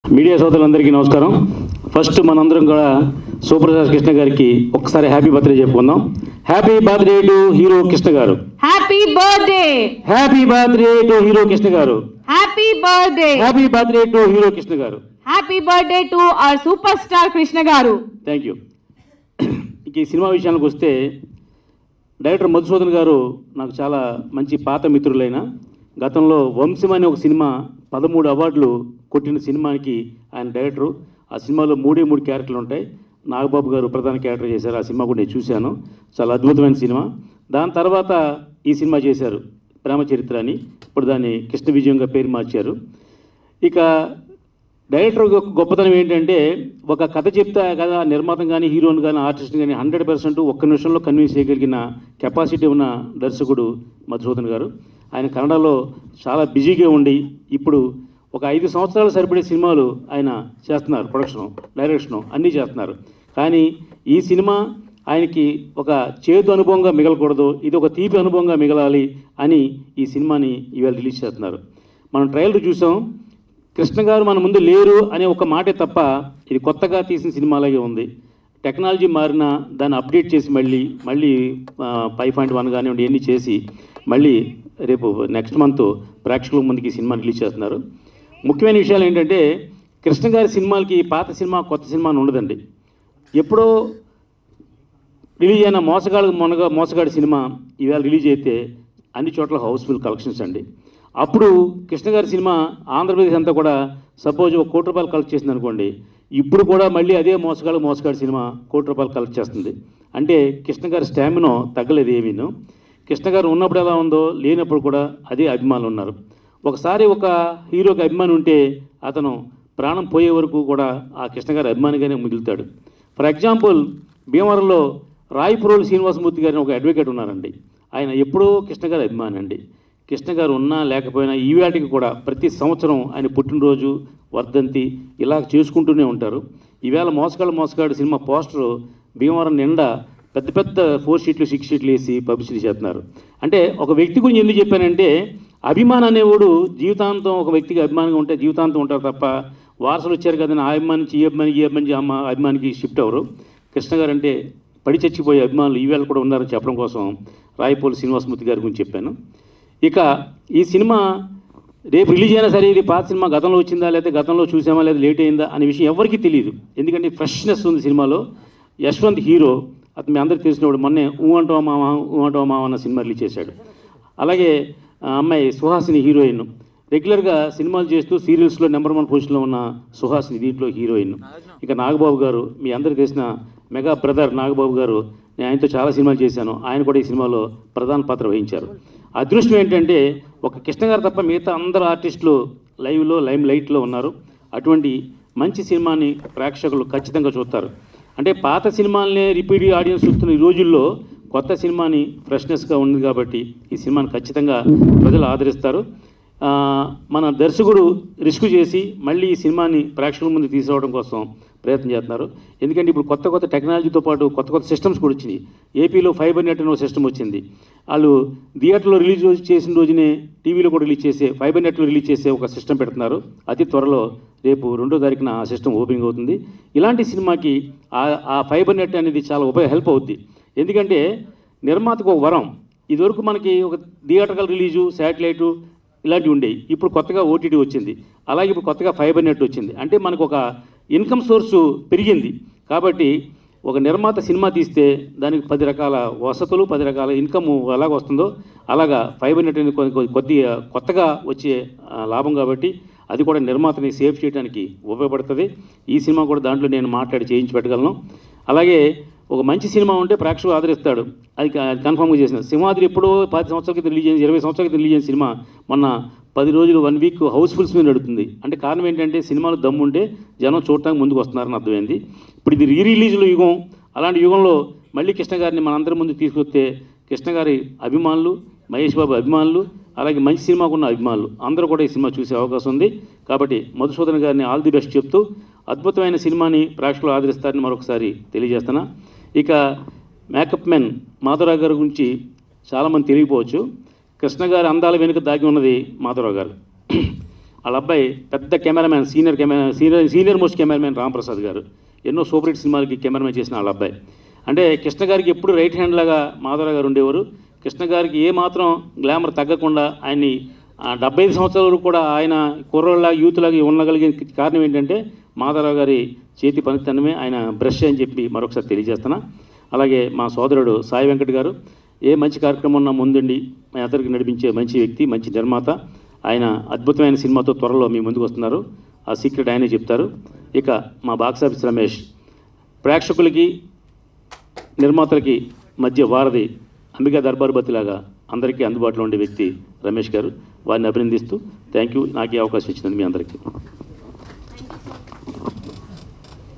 media సోదరులందరికీ నమస్కారం first మనందరం కూడా సూపర్ స్టార్ కృష్ణ గారికి ఒక్కసారి హ్యాపీ బర్త్డే చెప్పుకుందాం happy birthday to hero Krishna garu happy birthday happy birthday to hero Krishna garu happy birthday happy birthday to hero Krishna garu happy birthday to our super star Krishna garu thank you ఇక ఈ cinema విషయానికి వస్తే డైరెక్టర్ మధుసూదన్ గారు నాకు చాలా మంచి పాత మిత్రులైన గతంలో వంశం అనే ఒక సినిమా పదమూడు అవార్డులు కొట్టిన సినిమాకి ఆయన డైరెక్టరు ఆ సినిమాలో మూడే మూడు క్యారెక్టర్లు ఉంటాయి నాగబాబు గారు ప్రధాన క్యారెక్టర్ చేశారు ఆ సినిమా కూడా నేను చూశాను చాలా అద్భుతమైన సినిమా దాని తర్వాత ఈ సినిమా చేశారు ప్రేమ చరిత్ర అని ఇప్పుడు దాన్ని కృష్ణ విజయంగా పేరు మార్చారు ఇక డైరెక్టర్ యొక్క గొప్పతనం ఏంటంటే ఒక కథ చెప్తే ఆ కథ నిర్మాతం కానీ హీరోని కానీ ఆర్టిస్ట్ కానీ హండ్రెడ్ పర్సెంట్ ఒక్క నిమిషంలో కన్విన్స్ చేయగలిగిన కెపాసిటీ ఉన్న దర్శకుడు మధుసూదన్ గారు ఆయన కన్నడలో చాలా బిజీగా ఉండి ఇప్పుడు ఒక ఐదు సంవత్సరాలు సరిపడే సినిమాలు ఆయన చేస్తున్నారు ప్రొడక్షన్ డైరెక్షన్ అన్నీ చేస్తున్నారు కానీ ఈ సినిమా ఆయనకి ఒక చేదు అనుభవంగా మిగలకూడదు ఇది ఒక తీపి అనుభవంగా మిగలాలి అని ఈ సినిమాని ఇవాళ రిలీజ్ చేస్తున్నారు మనం ట్రైలర్ చూసాం కృష్ణ గారు మన ముందు లేరు అనే ఒక మాటే తప్ప ఇది కొత్తగా తీసిన సినిమాలాగే ఉంది టెక్నాలజీ మారినా దాన్ని అప్డేట్ చేసి మళ్ళీ మళ్ళీ ఫైవ్ పాయింట్ వన్ కానివ్వండి ఇవన్నీ చేసి మళ్ళీ రేపు నెక్స్ట్ మంత్ ప్రేక్షకుల ముందుకి ఈ సినిమా రిలీజ్ చేస్తున్నారు ముఖ్యమైన విషయాలు ఏంటంటే కృష్ణ గారి సినిమాలకి పాత సినిమా కొత్త సినిమా అని ఉండదండి ఎప్పుడో రిలీజ్ అయిన మోసగాడు మొనగా మోసగాడి సినిమా ఈవేళ రిలీజ్ అయితే అన్ని చోట్ల హౌస్ఫుల్ కలెక్షన్స్ అండి అప్పుడు కృష్ణ గారి సినిమా ఆంధ్రప్రదేశ్ అంతా కూడా సపోజ్ ఒక కోటి రూపాయలు కలెక్ట్ చేసింది అనుకోండి ఇప్పుడు కూడా మళ్ళీ అదే మోసగాడు మోసగాడి సినిమా కోటి రూపాయలు కలెక్ట్ చేస్తుంది అంటే కృష్ణ గారి స్టామినో తగ్గలేదు ఏమీను కృష్ణ గారు ఉన్నప్పుడు ఎలా ఉందో లేనప్పుడు కూడా అదే అభిమానులు ఉన్నారు ఒకసారి ఒక హీరోకి అభిమాని ఉంటే అతను ప్రాణం పోయే వరకు కూడా ఆ కృష్ణ గారి అభిమానిగానే మిగులుతాడు ఫర్ ఎగ్జాంపుల్ భీమవరంలో రాయపురోలు శ్రీనివాసమూర్తి గారిని ఒక అడ్వకేట్ ఉన్నారండి ఆయన ఎప్పుడూ కృష్ణ గారి అభిమాని అండి కృష్ణ గారు ఉన్నా లేకపోయినా ఈ వేటికి కూడా ప్రతి సంవత్సరం ఆయన పుట్టినరోజు వర్ధంతి ఇలా చేసుకుంటూనే ఉంటారు ఈవేళ మోసగాడు మోసగాడు సినిమా పోస్టర్ భీమవరం నిండా పెద్ద పెద్ద ఫోర్ షీట్లు సిక్స్ షీట్లు వేసి పబ్లిసిటీ చేస్తున్నారు అంటే ఒక వ్యక్తి గురించి ఎందుకు చెప్పానంటే అభిమానం అనేవాడు జీవితాంతం ఒక వ్యక్తికి అభిమానంగా ఉంటే జీవితాంతం ఉంటారు తప్ప వారసులు వచ్చారు కదని ఆ అభిమానికి ఈ అభిమానికి ఈ అభిమానికి అమ్మ అభిమానికి షిఫ్ట్ అవ్వరు కృష్ణ గారు అంటే పడి చచ్చిపోయే అభిమానులు ఈవేళ కూడా ఉన్నారని చెప్పడం కోసం రాయపోలు శ్రీనివాసమూర్తి గారి గురించి చెప్పాను ఇక ఈ సినిమా రేపు రిలీజ్ అయినా సరే ఇది పాత సినిమా గతంలో వచ్చిందా లేదా గతంలో చూసామా లేదా లేట్ అయిందా అనే విషయం ఎవరికీ తెలియదు ఎందుకంటే ఫ్రెష్నెస్ ఉంది సినిమాలో యశ్వంత్ హీరో అతను మీ అందరికీ తెలిసినప్పుడు మొన్నే ఊ అంటావా మామ ఊ అంటావా మామ అన్న సినిమా రిలీజ్ చేశాడు అలాగే ఆ అమ్మాయి సుహాసిని హీరోయిన్ రెగ్యులర్గా సినిమాలు చేస్తూ సీరియల్స్లో నెంబర్ వన్ పొజిషన్లో ఉన్న సుహాసిని దీంట్లో హీరోయిన్ ఇక నాగబాబు గారు మీ అందరికీ తెలిసిన మెగా బ్రదర్ నాగబాబు గారు నేను ఆయనతో చాలా సినిమాలు చేశాను ఆయన కూడా ఈ సినిమాలో ప్రధాన పాత్ర వహించారు అదృష్టం ఏంటంటే ఒక కృష్ణ గారు తప్ప మిగతా అందరు ఆర్టిస్టులు లైవ్లో లైమ్ లైట్లో ఉన్నారు అటువంటి మంచి సినిమాని ప్రేక్షకులు ఖచ్చితంగా చూస్తారు అంటే పాత సినిమాలనే రిపీట్ ఆడియన్స్ చూస్తున్న ఈ రోజుల్లో కొత్త సినిమాని ఫ్రెష్నెస్గా ఉంది కాబట్టి ఈ సినిమాని ఖచ్చితంగా ప్రజలు ఆదరిస్తారు ఆ, మన దర్శకుడు రిస్క్ చేసి మళ్ళీ ఈ సినిమాని ప్రేక్షకుల ముందు తీసుకురావడం కోసం ప్రయత్నం చేస్తున్నారు ఎందుకంటే ఇప్పుడు కొత్త కొత్త టెక్నాలజీతో పాటు కొత్త కొత్త సిస్టమ్స్ కూడా వచ్చినాయి ఏపీలో ఫైబర్ నెట్ అనే సిస్టమ్ వచ్చింది వాళ్ళు థియేటర్లో రిలీజ్ రోజు చేసిన రోజునే టీవీలో కూడా రిలీజ్ చేసే ఫైబర్ నెట్లో రిలీజ్ చేసే ఒక సిస్టమ్ పెడుతున్నారు అతి త్వరలో రేపు రెండో తారీఖున ఆ సిస్టమ్ ఓపెనింగ్ అవుతుంది ఇలాంటి సినిమాకి ఆ ఆ ఫైబర్ నెట్ అనేది చాలా ఉపయోగ హెల్ప్ అవుద్ది ఎందుకంటే నిర్మాతకు ఒక వరం ఇదివరకు మనకి ఒక థియేటర్కల్ రిలీజు శాటిలైటు ఇలాంటివి ఉండేవి ఇప్పుడు కొత్తగా ఓటీటీ వచ్చింది అలాగే ఇప్పుడు కొత్తగా ఫైబర్ నెట్ వచ్చింది అంటే మనకు ఒక ఇన్కమ్ సోర్సు పెరిగింది కాబట్టి ఒక నిర్మాత సినిమా తీస్తే దానికి పది రకాల వసతులు పది రకాల ఇన్కమ్ ఎలాగ వస్తుందో అలాగా ఫైబర్ నెట్ అనేది కొద్ది- కొద్ది- కొద్దిగా కొత్తగా వచ్చే ఆ, లాభం కాబట్టి అది కూడా నిర్మాతని సేవ్ చేయడానికి ఉపయోగపడుతుంది ఈ సినిమా కూడా దాంట్లో నేను మాట్లాడి చేయించి పెట్టగలను అలాగే ఒక మంచి సినిమా ఉంటే ప్రేక్షకులు ఆదరిస్తాడు అది క- కన్ఫర్మ్గా చేసిన సింహాద్రి ఎప్పుడో పది సంవత్సరాల క్రితం రిలీజ్ అయింది ఇరవై సంవత్సరాల క్రితం రిలీజ్ అయిన సినిమా మొన్న పది రోజులు వన్ వీక్ హౌస్ఫుల్స్ మీద నడుతుంది అంటే కారణం ఏంటంటే సినిమాలు దమ్ముంటే జనం చూడటానికి ముందుకు వస్తున్నారని అర్థమైంది ఇప్పుడు ఇది రీ రిలీజ్ల యుగం అలాంటి యుగంలో మళ్ళీ కృష్ణ గారిని మనందరి ముందు తీసుకొస్తే కృష్ణ గారి అభిమానులు మహేష్ బాబు అభిమానులు అలాగే మంచి సినిమాకు ఉన్న అభిమానులు అందరూ కూడా ఈ సినిమా చూసే అవకాశం ఉంది కాబట్టి మధుసూదన్ గారిని ఆల్ ది బెస్ట్ చెప్తూ అద్భుతమైన సినిమాని ప్రేక్షకులు ఆదరిస్తారని మరొకసారి తెలియజేస్తున్నా ఇక మేకప్ మెన్ మాధవరావు గారి గురించి చాలామంది తెలియకపోవచ్చు కృష్ణ గారి అందాల వెనుక దాగి ఉన్నది మాధవరావు గారు వాళ్ళ అబ్బాయి పెద్ద cameraman senior camera senior senior most cameraman Ramprasad garu ఎన్నో సూపర్ హిట్ సినిమాలకి కెమెరామెన్ చేసిన వాళ్ళ అబ్బాయి అంటే కృష్ణ గారికి ఎప్పుడు రైట్ హ్యాండ్ లాగా మాధవరావు గారు ఉండేవారు కృష్ణ గారికి ఏ మాత్రం గ్లామర్ తగ్గకుండా ఆయన్ని ఆ, డెబ్బై ఐదు సంవత్సరాల వరకు కూడా ఆయన కుర్రోళ్ళ యూత్లాగా ఉండగలిగిన కారణం ఏంటంటే మాధవరావు గారి చేతి పనితనమే ఆయన బ్రష్ అని చెప్పి మరొకసారి తెలియజేస్తున్నా అలాగే మా సోదరుడు సాయి వెంకట్ గారు ఏ మంచి కార్యక్రమం ఉన్నా ముందుండి మా అందరికి నడిపించే మంచి వ్యక్తి మంచి నిర్మాత ఆయన అద్భుతమైన సినిమాతో త్వరలో మీ ముందుకు వస్తున్నారు ఆ సీక్రెట్ ఆయనే చెప్తారు ఇక మా బాక్స్ ఆఫీస్ రమేష్ ప్రేక్షకులకి నిర్మాతలకి మధ్య వారధి అంబికా దర్బార్ బతిలాగా అందరికీ అందుబాటులో ఉండే వ్యక్తి రమేష్ గారు వారిని అభినందిస్తూ థ్యాంక్ యూ నాకు ఈ అవకాశం ఇచ్చినందుకు మీ అందరికీ